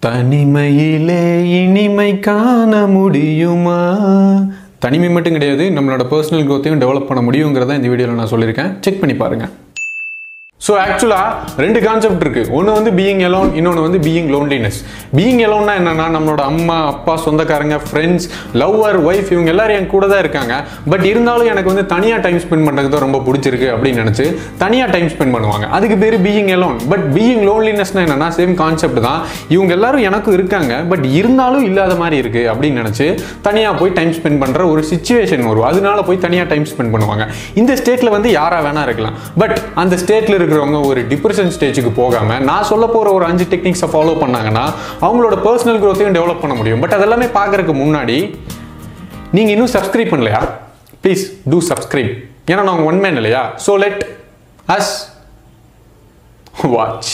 தனிமையிலே இனிமை காண முடியுமா தனிமை மட்டும் கிடையாது நம்மளோட பர்சனல் க்ரோத்தையும் டெவலப் பண்ண முடியுங்கிறத இந்த வீடியோவில் நான் சொல்லியிருக்கேன் செக் பண்ணி பாருங்கள் ஸோ ஆக்சுவலாக ரெண்டு கான்செப்ட் இருக்குது ஒன்று வந்து பீயிங் எலோன் இன்னொன்று வந்து பீயிங் லோன்லினஸ் பீயிங் எலோன்னா என்னென்னா நம்மளோட அம்மா அப்பா சொந்தக்காரங்க ஃப்ரெண்ட்ஸ் லவ்வர் ஒய்ஃப் இவங்க எல்லாரும் என் கூட தான் இருக்காங்க பட் இருந்தாலும் எனக்கு வந்து தனியாக டைம் ஸ்பெண்ட் பண்ணுறது தான் ரொம்ப பிடிச்சிருக்கு அப்படின்னு நினச்சி தனியாக டைம் ஸ்பெண்ட் பண்ணுவாங்க அதுக்கு பேர் பீயிங் எலோன் பட் பீயிங் லோன்லினஸ்னா என்னென்னா சேம் கான்செப்ட் தான் இவங்க எல்லாரும் எனக்கும் இருக்காங்க பட் இருந்தாலும் இல்லாத மாதிரி இருக்குது அப்படின்னு நினச்சி தனியாக போய் டைம் ஸ்பெண்ட் பண்ணுற ஒரு சுச்சுவேஷன் வரும் அதனால போய் தனியாக டைம் ஸ்பெண்ட் பண்ணுவாங்க இந்த ஸ்டேட்டில் வந்து யாராக வேணா இருக்கலாம் பட் அந்த ஸ்டேட்டில் இருக்கிறவங்க ஒரு டிப்ரெஷன் ஸ்டேஜுக்கு போகாமல் நான் சொல்ல போகிற ஒரு அஞ்சு டெக்னிக்ஸை ஃபாலோ பண்ணாங்கன்னா அவங்களோட பர்சனல் க்ரோத்தையும் டெவலப் பண்ண முடியும் பட் அதெல்லாமே பார்க்கறதுக்கு முன்னாடி நீங்கள் இன்னும் சப்ஸ்கிரைப் பண்ணலையா ப்ளீஸ் டூ சப்ஸ்கிரைப் ஏன்னா நாங்கள் ஒன் மேன் இல்லையா ஸோ லெட் அஸ் வாட்ச்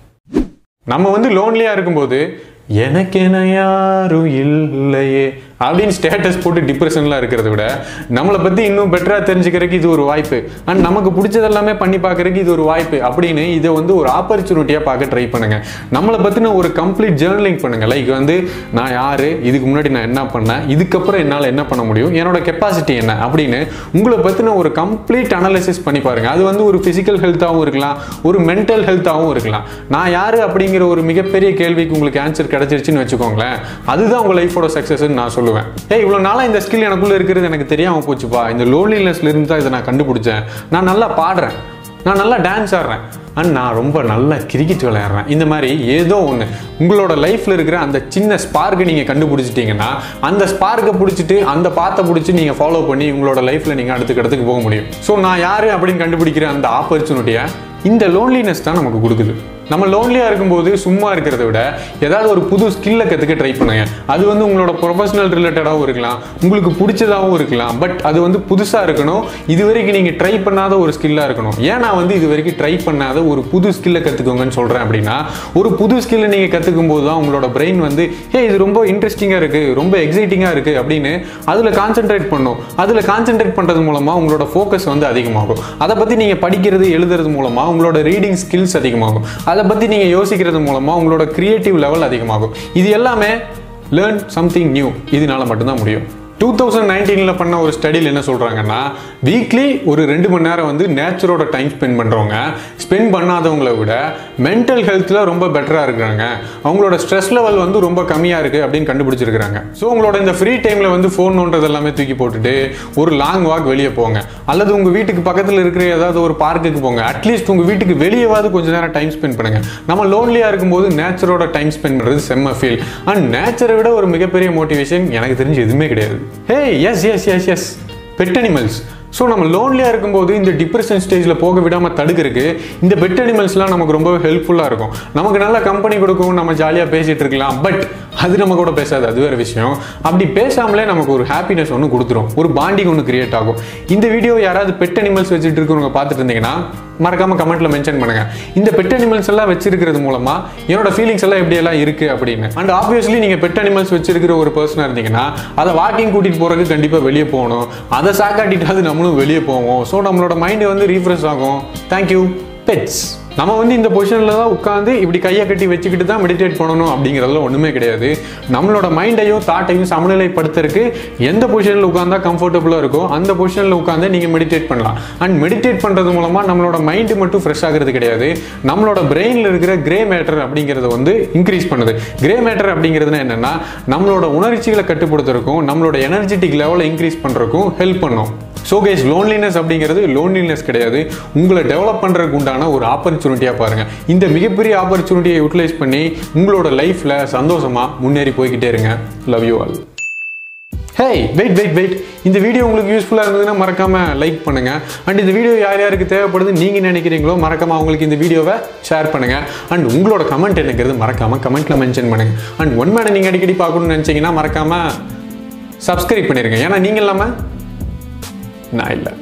நம்ம வந்து லோன்லியாக இருக்கும்போது எனக்கென யாரும் இல்லையே அப்படின்னு ஸ்டேட்டஸ் போட்டு டிப்ரெஷன்லாம் இருக்கிறத விட நம்மளை பற்றி இன்னும் பெட்டராக தெரிஞ்சுக்கிறதுக்கு இது ஒரு வாய்ப்பு அண்ட் நமக்கு பிடிச்சதெல்லாமே பண்ணி பார்க்கறதுக்கு இது ஒரு வாய்ப்பு அப்படின்னு இதை வந்து ஒரு ஆப்பர்ச்சுனிட்டியாக பார்க்க ட்ரை பண்ணுங்க நம்மளை பற்றின ஒரு கம்ப்ளீட் ஜேர்னலிங் பண்ணுங்க லைக் வந்து நான் யார் இதுக்கு முன்னாடி நான் என்ன பண்ணேன் இதுக்கப்புறம் என்னால் என்ன பண்ண முடியும் என்னோட கெப்பாசிட்டி என்ன அப்படின்னு உங்களை பற்றின ஒரு கம்ப்ளீட் அனாலிசிஸ் பண்ணி பாருங்க அது வந்து ஒரு ஃபிசிக்கல் ஹெல்த்தாகவும் இருக்கலாம் ஒரு மென்டல் ஹெல்த்தாகவும் இருக்கலாம் நான் யார் அப்படிங்கிற ஒரு மிகப்பெரிய கேள்விக்கு உங்களுக்கு ஆன்சர் கிடைச்சிருச்சுன்னு வச்சுக்கோங்களேன் அதுதான் உங்கள் லைஃபோட சக்ஸஸ்ன்னு நான் சொல்லுவேன் ஏய் இவ்வளோ நாளாக இந்த ஸ்கில் எனக்குள்ளே இருக்கிறது எனக்கு தெரியாமல் போச்சுப்பா இந்த லோன்லினஸ்ல இருந்து தான் இதை நான் கண்டுபிடிச்சேன் நான் நல்லா பாடுறேன் நான் நல்லா டான்ஸ் ஆடுறேன் அண்ட் நான் ரொம்ப நல்லா கிரிக்கெட் விளையாடுறேன் இந்த மாதிரி ஏதோ ஒன்று உங்களோட லைஃப்பில் இருக்கிற அந்த சின்ன ஸ்பார்க்கை நீங்கள் கண்டுபிடிச்சிட்டிங்கன்னா அந்த ஸ்பார்க்கை பிடிச்சிட்டு அந்த பாத்தை பிடிச்சி நீங்கள் ஃபாலோ பண்ணி உங்களோட லைஃப்பில் நீங்கள் அடுத்த இடத்துக்கு போக முடியும் ஸோ நான் யார் அப்படின்னு கண்டுபிடிக்கிற அந்த ஆப்பர்ச்சுனிட்டியை இந்த லோன்லினஸ் தான் நமக்கு கொடுக்குது நம்ம லோன்லியாக இருக்கும்போது சும்மா இருக்கிறத விட ஏதாவது ஒரு புது ஸ்கில்லை கற்றுக்க ட்ரை பண்ணுங்க அது வந்து உங்களோட ப்ரொஃபஷனல் ரிலேட்டடாகவும் இருக்கலாம் உங்களுக்கு பிடிச்சதாகவும் இருக்கலாம் பட் அது வந்து புதுசாக இருக்கணும் இது வரைக்கும் நீங்கள் ட்ரை பண்ணாத ஒரு ஸ்கில்லாக இருக்கணும் ஏன் நான் வந்து இது வரைக்கும் ட்ரை பண்ணாத ஒரு புது ஸ்கில்லை கற்றுக்கோங்கன்னு சொல்கிறேன் அப்படின்னா ஒரு புது ஸ்கில்லை நீங்கள் கற்றுக்கும் போது தான் உங்களோட பிரெயின் வந்து ஏ இது ரொம்ப இன்ட்ரெஸ்டிங்காக இருக்குது ரொம்ப எக்ஸைட்டிங்காக இருக்குது அப்படின்னு அதில் கான்சென்ட்ரேட் பண்ணும் அதில் கான்சென்ட்ரேட் பண்ணுறது மூலமாக உங்களோட ஃபோக்கஸ் வந்து அதிகமாகும் அதை பற்றி நீங்கள் படிக்கிறது எழுதுறது மூலமாக உங்களோட ரீடிங் ஸ்கில்ஸ் அதிகமாகும் அதை பற்றி நீங்கள் யோசிக்கிறது மூலமாக உங்களோட கிரியேட்டிவ் லெவல் அதிகமாகும் இது எல்லாமே லேர்ன் சம்திங் நியூ இதனால மட்டும்தான் முடியும் டூ தௌசண்ட் நைன்டீனில் பண்ண ஒரு ஸ்டடியில் என்ன சொல்கிறாங்கன்னா வீக்லி ஒரு ரெண்டு மணி நேரம் வந்து நேச்சரோட டைம் ஸ்பெண்ட் பண்ணுறவங்க ஸ்பெண்ட் பண்ணாதவங்களை விட மென்டல் ஹெல்த்தில் ரொம்ப பெட்டராக இருக்கிறாங்க அவங்களோட ஸ்ட்ரெஸ் லெவல் வந்து ரொம்ப கம்மியாக இருக்குது அப்படின்னு கண்டுபிடிச்சிருக்கிறாங்க ஸோ உங்களோட இந்த ஃப்ரீ டைமில் வந்து ஃபோன் நோன்றது எல்லாமே தூக்கி போட்டுட்டு ஒரு லாங் வாக் வெளியே போங்க அல்லது உங்கள் வீட்டுக்கு பக்கத்தில் இருக்கிற ஏதாவது ஒரு பார்க்குக்கு போங்க அட்லீஸ்ட் உங்கள் வீட்டுக்கு வெளியேவாவது கொஞ்சம் நேரம் டைம் ஸ்பெண்ட் பண்ணுங்கள் நம்ம லோன்லியாக இருக்கும்போது நேச்சரோட டைம் ஸ்பெண்ட் பண்ணுறது செம்ம ஃபீல் அண்ட் நேச்சரை விட ஒரு மிகப்பெரிய மோட்டிவேஷன் எனக்கு தெரிஞ்சு எதுவுமே கிடையாது hey yes yes yes yes pet animals so நம்ம லோன்லியாக இருக்கும்போது இந்த டிப்ரெஷன் ஸ்டேஜில் போக விடாமல் தடுக்கிறதுக்கு இந்த பெட் அனிமல்ஸ்லாம் நமக்கு ரொம்ப ஹெல்ப்ஃபுல்லாக இருக்கும் நமக்கு நல்ல கம்பெனி கொடுக்கும் நம்ம ஜாலியாக பேசிகிட்டு இருக்கலாம் பட் அது நம்ம கூட பேசாது அது வேறு விஷயம் அப்படி பேசாமலே நமக்கு ஒரு ஹாப்பினஸ் ஒன்று கொடுத்துரும் ஒரு பாண்டிங் ஒன்று கிரியேட் ஆகும் இந்த வீடியோ யாராவது பெட் அனிமல்ஸ் வச்சுட்டு இருக்கிறவங்க பார்த்துட்டு இருந்தீங்கன்னா மறக்காம கமெண்ட்ல மென்ஷன் பண்ணுங்க இந்த பெட் அனிமல்ஸ் எல்லாம் வச்சிருக்கிறது மூலமா என்னோட ஃபீலிங்ஸ் எல்லாம் எப்படி எல்லாம் இருக்கு அப்படின்னு அண்ட் ஆப்வியஸ்லி நீங்க பெட் அனிமல்ஸ் வச்சிருக்கிற ஒரு பர்சனா இருந்தீங்கன்னா அதை வாக்கிங் கூட்டிட்டு போறதுக்கு கண்டிப்பா வெளியே போகணும் அதை சாக்காட்டிட்டாவது நம்மளும் வெளியே போவோம் ஸோ நம்மளோட மைண்ட் வந்து ரீஃப்ரெஷ் ஆகும் தேங்க்யூ பெட்ஸ் நம்ம வந்து இந்த பொசிஷனில் தான் உட்காந்து இப்படி கையை கட்டி வச்சுக்கிட்டு தான் மெடிடேட் பண்ணணும் அப்படிங்கிறதுல ஒன்றுமே கிடையாது நம்மளோட மைண்டையும் தாட்டையும் சமநிலைப்படுத்துறதுக்கு எந்த பொசிஷனில் உட்காந்தா கம்ஃபர்டபுளாக இருக்கோ அந்த பொசிஷனில் உட்காந்து நீங்கள் மெடிடேட் பண்ணலாம் அண்ட் மெடிடேட் பண்ணுறது மூலமாக நம்மளோட மைண்டு மட்டும் ஃப்ரெஷ் ஆகிறது கிடையாது நம்மளோட பிரெயினில் இருக்கிற கிரே மேட்டர் அப்படிங்கிறத வந்து இன்க்ரீஸ் பண்ணுது கிரே மேட்டர் அப்படிங்கிறதுனா என்னென்னா நம்மளோட உணர்ச்சிகளை கட்டுப்படுத்துறதுக்கும் நம்மளோட எனர்ஜெட்டிக் லெவலை இன்க்ரீஸ் பண்ணுறதுக்கும் ஹெல்ப் பண்ணும் ஸோ கேஸ் லோன்லினஸ் அப்படிங்கிறது லோன்லினஸ் கிடையாது உங்களை டெவலப் பண்ணுறதுக்கு உண்டான ஒரு ஆப்பர்ச்சுனிட்டியாக பாருங்கள் இந்த மிகப்பெரிய ஆப்பர்ச்சுனிட்டியை யூட்டிலைஸ் பண்ணி உங்களோட லைஃப்பில் சந்தோஷமாக முன்னேறி போய்கிட்டே இருங்க love you all hey wait wait wait இந்த வீடியோ உங்களுக்கு யூஸ்ஃபுல்லாக இருந்ததுன்னா மறக்காம லைக் பண்ணுங்க அண்ட் இந்த வீடியோ யார் யாருக்கு தேவைப்படுது நீங்கள் நினைக்கிறீங்களோ மறக்காம அவங்களுக்கு இந்த வீடியோவை ஷேர் பண்ணுங்க அண்ட் உங்களோட கமெண்ட் என்னங்கிறது மறக்காம கமெண்ட்ல மென்ஷன் பண்ணுங்க அண்ட் ஒன் மேடம் நீங்கள் அடிக்கடி பார்க்கணும்னு நினச்சிங்கன்னா மறக்காம சப்ஸ்கிரைப் பண்ணிருங்க ஏன்னா நீங்கள் இல்லாமல் நான் இல்லை